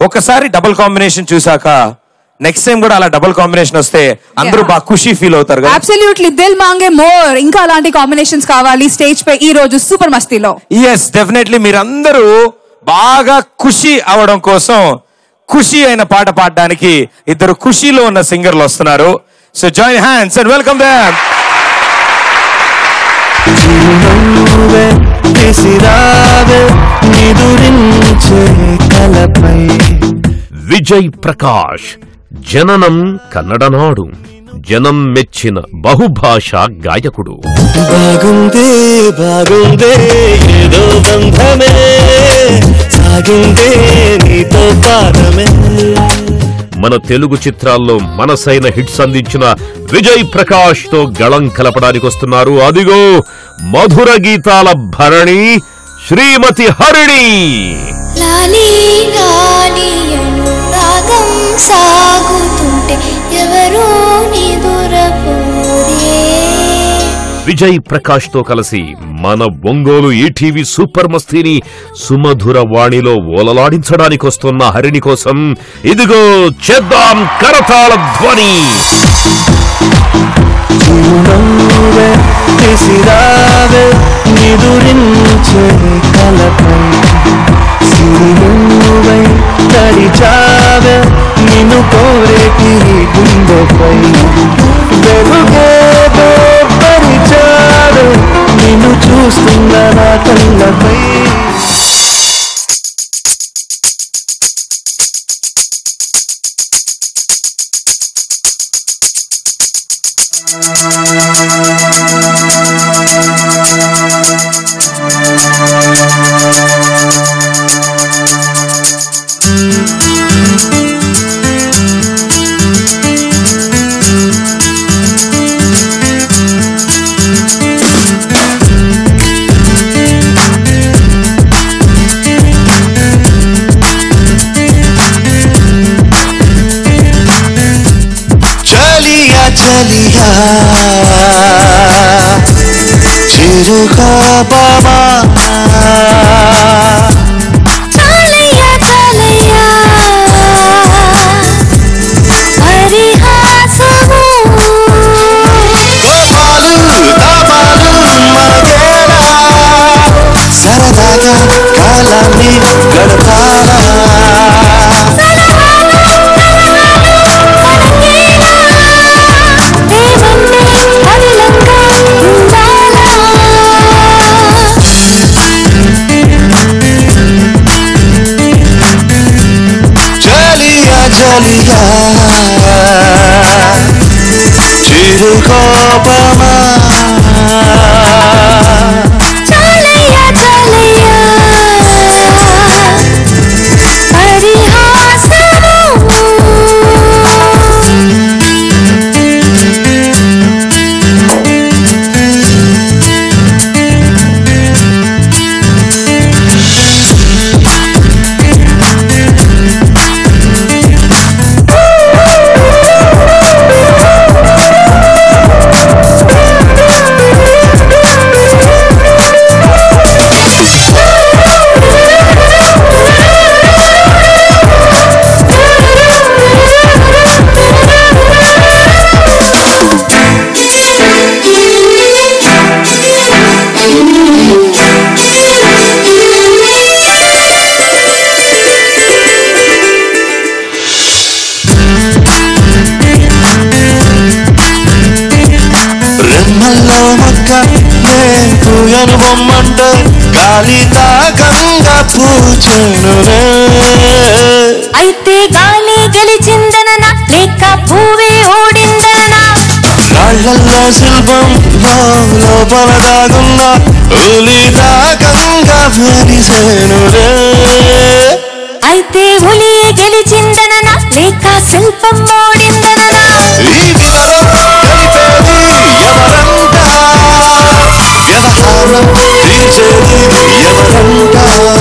ఒకసారి double combination చూసాక next time కూడా అలా డబుల్ కాంబినేషన్ వస్తే అందరూ Yeah. బాగా ఖుషి ఫీల్ అవుతారు కదా అబ్సల్యూట్లీ దిల్ మాంగే మోర్ ఇంకా అలాంటి కాంబినేషన్స్ కావాలి స్టేజ్ పై ఈ రోజు సూపర్ మస్తీలో ఎస్ డెఫినెట్లీ మీరందరూ బాగా ఖుషి అవడం కోసం ఖుషి అయిన పాట పాడడానికి ఇద్దరు ఖుషిలో ఉన్న సింగర్లు వస్తున్నారు so join hands and welcome them చిరునవ్వే విసిరావే నిదురించే కలపై విజయ్ ప్రకాష్ జననం కన్నడనాడు జనం మెచ్చిన బహుభాషా గాయకుడు బాగుందే బాగుందే ఏదో బంధమే సాగిందే నీతో పాదమే మన తెలుగు చిత్రాల్లో మనసైన హిట్స్ అందించిన విజయ్ ప్రకాష్ తో గళం కలపడానికి వస్తున్నారు అదిగో మధుర గీతాల భరణి శ్రీమతి హరిణి లాలి లాలి అనురాగం సాగుతుంటే ఎవరో నిదురపోరే విజయ్ ప్రకాష్ తో కలిసి మన ఒంగోలు ఈటీవీ సూపర్ మస్తీని సుమధుర వాణిలో ఓలలాడించడానికి వస్తున్న హరిణి కోసం ఇదిగో చేద్దాం కరతాళ ధ్వని చిరునవ్వే విసిరావే నిదురించే కలపై సిరినువ్వై తడిచావే నిన్ను కోరేటి గుండెపై వెలుగే పరిచావే నిన్ను చూస్తున్న నా కళ్ళపై చలియా చలియా చిరుకాపమా చాలయ్యా చాలయ్యా పరిహాసము కోపాలు తాపాలు మనకేలా సరదాగా కాలాన్ని గడపాలా దేవన్నే అవిలంగా ఉండాలా చలియా చలియా చిరుకోపమా చాలయ్యా చాలయ్యా పరిహాసము రెమ్మల్లో మొక్క నేను బొమ్మంట గాలి తాకంగా పూచెనునే అయితే గాలి గెలిచిందననా లేక పూవే ఓడిందననా రాళ్లల్లో శిల్పం లోపల దాగున్న ఉలి తాకంగా మెరిసేనురే అయితే ఉలియే గెలిచిందననా లేక శిల్పం ఓడిందననా ఈ విధలో కలిపేది ఎవరంట వ్యవహారం తీర్చేది ఎవరంట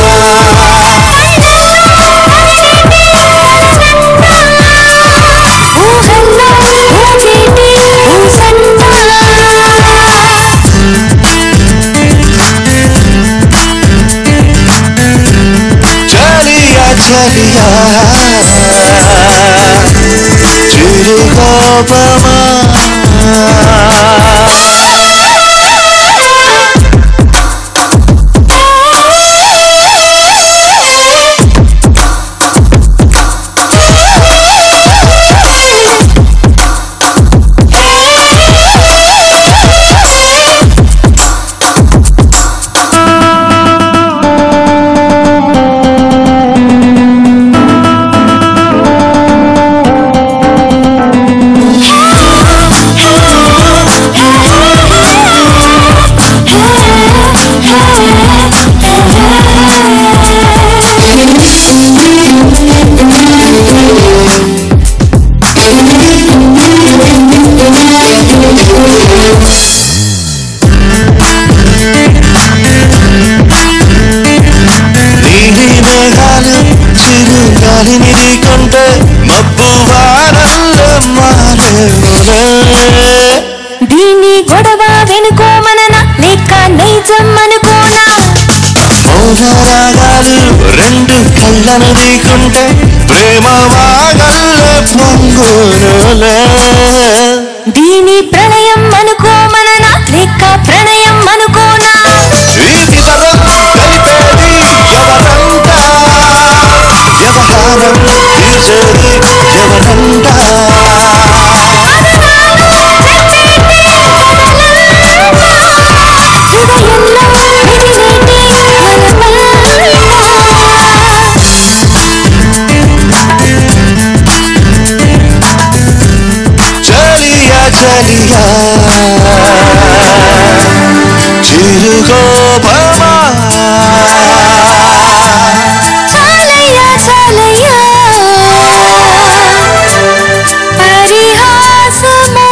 ఊహల్లో ఊచేటి ఊసంట చలియా చలియా చలియా చిరుకోపమా నీలి మేఘాలు చిరుగాలిని ఢీకొంటే మబ్బు వానల్లో మారేవులే దీని గొడవ వెనుకోమననా లేక నైజం అనుకోనా మౌనరాగాలు రెండు కళ్ళను ఢీకొంటే ప్రేమ వాగల్లో పొంగునులే దీని ప్రళయం అనుకోమననా లేక ప్రణయం అనుకోనా వీధి తరం కలిపేది ఎవరంట వ్యవహారం తీర్చేది ఎవరంట హృదయంలో మిగిలేటి వలపల్లా. చలియా చలియా చిరుకోపమా చాలయ్యా చాలయ్యా పరిహాసము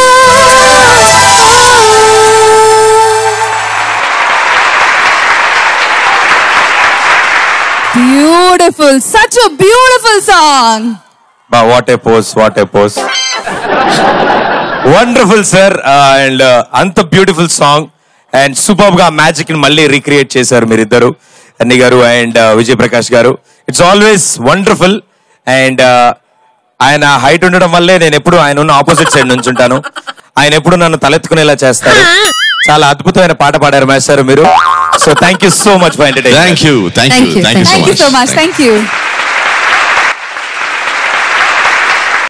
beautiful such a beautiful song what a pose what a pose wonderful sir and అంత బ్యూటిఫుల్ సాంగ్ అండ్ సూపర్ గా మ్యాజిక్ ని మళ్ళీ రీక్రియేట్ చేశారు మీరిద్దరు అన్ని గారు అండ్ విజయ్ ప్రకాష్ గారు ఇట్స్ ఆల్వేస్ వండర్ఫుల్ అండ్ ఆయన హైట్ ఉండడం వల్లే నేను ఎప్పుడు ఆయన ఉన్న ఆపోజిట్ సైడ్ నుంచి ఉంటాను ఆయన ఎప్పుడు నన్ను తలెత్తుకునేలా చేస్తారు చాలా అద్భుతమైన పాట పాడారు మేస్టారు మీరు so thank you so much for entertain thank you thank you thank you so thank you so much much thank you